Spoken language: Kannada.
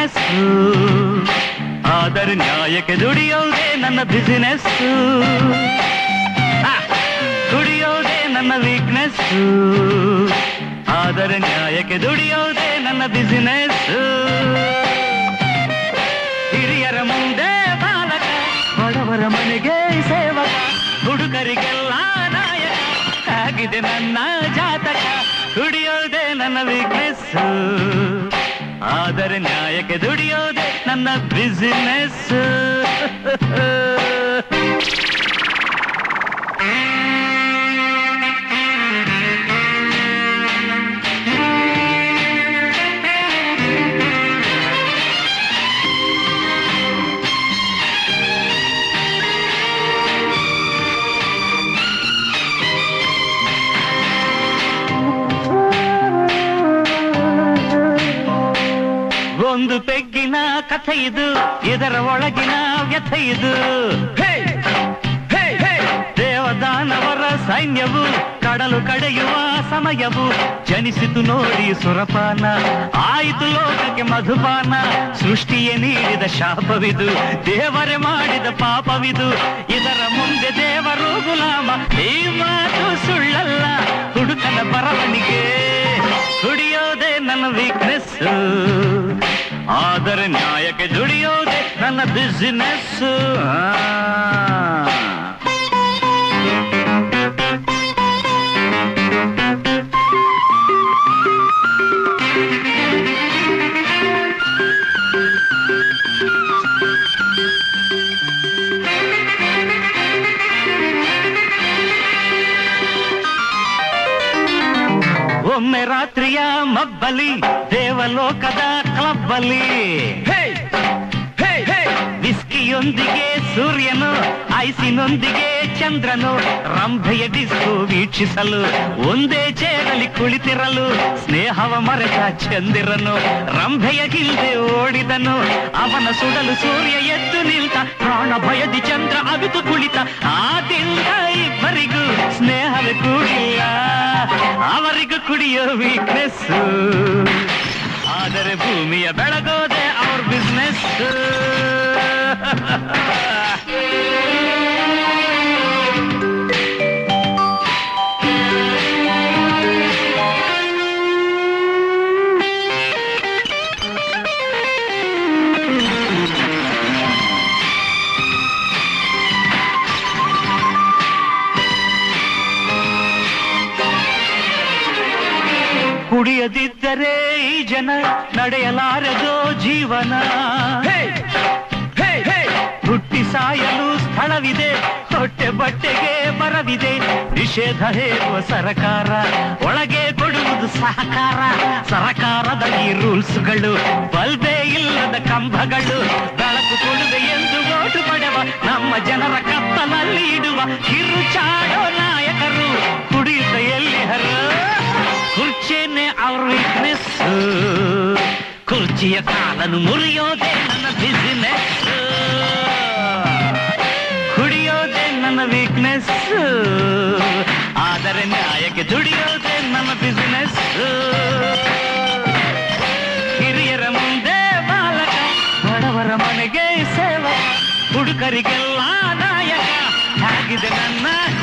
ವೀಕ್ನೆಸ್ ಆದರೆ ನ್ಯಾಯಕ್ಕೆ ದುಡಿಯೋದೇ ನನ್ನ ಬಿಸಿನೆಸ್ ದುಡಿಯೋದೇ ನನ್ನ ವೀಕ್ನೆಸ್ ಆದರೆ ನ್ಯಾಯಕ್ಕೆ ದುಡಿಯೋದೇ ನನ್ನ ಬಿಸಿನೆಸ್ ಹಿರಿಯರ ಮುಂದೆ ಬಾಲಕ ಬಡವರ ಮನೆಗೆ ಸೇವಕ ಹುಡುಗರಿಗೆಲ್ಲ ನಾಯಕ ಆಗಿದೆ ನನ್ನ ಜಾತಕ ದುಡಿಯೋದೇ ನನ್ನ ವೀಕ್ನೆಸ್ ಆದರೆ ನ್ಯಾಯಕ್ಕೆ ದುಡಿಯೋದೇ ನನ್ನ ಬಿಸಿನೆಸ್ ಒಂದು ಪೆಗ್ಗಿನ ಕಥೆ ಇದು ಇದರ ಒಳಗಿನ ವ್ಯಥೆ ಇದು ಹೇ! ಹೇ! ಹೇ! ದೇವದಾನವರ ಸೈನ್ಯವು ಕಡಲು ಕಡೆಯುವ ಸಮಯವು ಜನಿಸಿತು ನೋಡಿ ಸುರಪಾನ ಆಯಿತು ಲೋಕಕ್ಕೆ ಮಧುಪಾನ ಸೃಷ್ಟಿಯೇ ನೀಡಿದ ಶಾಪವಿದು ದೇವರೇ ಮಾಡಿದ ಪಾಪವಿದು ಇದರ ಮುಂದೆ ದೇವರು ಗುಲಾಮ ಈ ಮಾತು ಸುಳ್ಳಲ್ಲ ಹುಡುಕನ ಬರವಣಿಗೆ ದುಡಿಯೋದೇ ನನ್ನ ವೀಕ್ನೆಸ್ ಆದರೆ ನ್ಯಾಯಕ್ಕೆ ದುಡಿಯೋದೇ ನನ್ನ ಬಿಸಿನೆಸ್ ಒಮ್ಮೆ ರಾತ್ರಿಯ ಮಬ್ಬಲಿ ದೇವಲೋಕದ ಕ್ಲಬ್ಬಲ್ಲಿ ವಿಸ್ಕಿಯೊಂದಿಗೆ ಸೂರ್ಯನು ಐಸಿನೊಂದಿಗೆ ಚಂದ್ರನು ರಂಭೆಯ ಡಿಸ್ಕೋ ವೀಕ್ಷಿಸಲು ಒಂದೇ ಚೇರಲ್ಲಿ ಕುಳಿತಿರಲು ಸ್ನೇಹವ ಮರೆತ ಚಂದಿರನು ರಂಭೆಯ ಹಿಂದೆ ಓಡಿದನು ಅವನ ಸುಡಲು ಸೂರ್ಯ ಎದ್ದು ನಿಲ್ತ ಪ್ರಾಣ ಭಯದಿ ಚಂದ್ರ ಅವಿತು ಕುಳಿತ ಆದಿಂದ ಇಬ್ಬರಿಗೂ ಸ್ನೇಹವೇ ಕೂಡಿಲ್ಲ ಅವರಿಗೂ ಕುಡಿಯೋ ವೀಕ್ನೆಸ್ ಆದರೆ ಭೂಮಿಯ ಬೆಳಗೋದೆ ಅವ್ರ ಬಿಸ್ನೆಸ್ ಕುಡಿಯದಿದ್ದರೆ ಈ ಜನ ನಡೆಯಲಾರದೋ ಜೀವನ ಹುಟ್ಟಿ ಸಾಯಲು ಸ್ಥಳವಿದೆ ಹೊಟ್ಟೆ ಬಟ್ಟೆಗೆ ಬರವಿದೆ ನಿಷೇಧ ಹೇರುವ ಸರಕಾರ ಒಳಗೆ ಕೊಡುವುದು ಸಹಕಾರ ಸರಕಾರದ ಈ ರೂಲ್ಸ್ಗಳು ಬಲ್ಬೇ ಇಲ್ಲದ ಕಂಬಗಳು ಬೆಳಕು ಕೊಡುವೆ ಎಂದು ಓಟು ಪಡೆವ ನಮ್ಮ ಜನರ ಕತ್ತಲಲ್ಲಿ ಇಡುವ ಕಿರುಚಾಡೋ ನಾಯಕರು ಕುಡಿಯುತ್ತ ಎಲ್ಲಿ ಹರ ಕುರ್ಚಿನೇ ಅವ್ರ ವೀಕ್ನೆಸ್ ಕುರ್ಚಿಯ ಕಾಲನ್ನು ಮುರಿಯೋದೇ ನನ್ನ ಬಿಸಿನೆಸ್ ಕುಡಿಯೋದೇ ನನ್ನ ವೀಕ್ನೆಸ್ ಆದರೆ ನ್ಯಾಯಕ್ಕೆ ದುಡಿಯೋದೇ ನನ್ನ ಬಿಸಿನೆಸ್ ಹಿರಿಯರ ಮುಂದೆ ಬಾಲಕ ಬಡವರ ಮನೆಗೆ ಸೇವಕ ಹುಡುಗರಿಗೆಲ್ಲ ನಾಯಕ ಆಗಿದೆ ನನ್ನ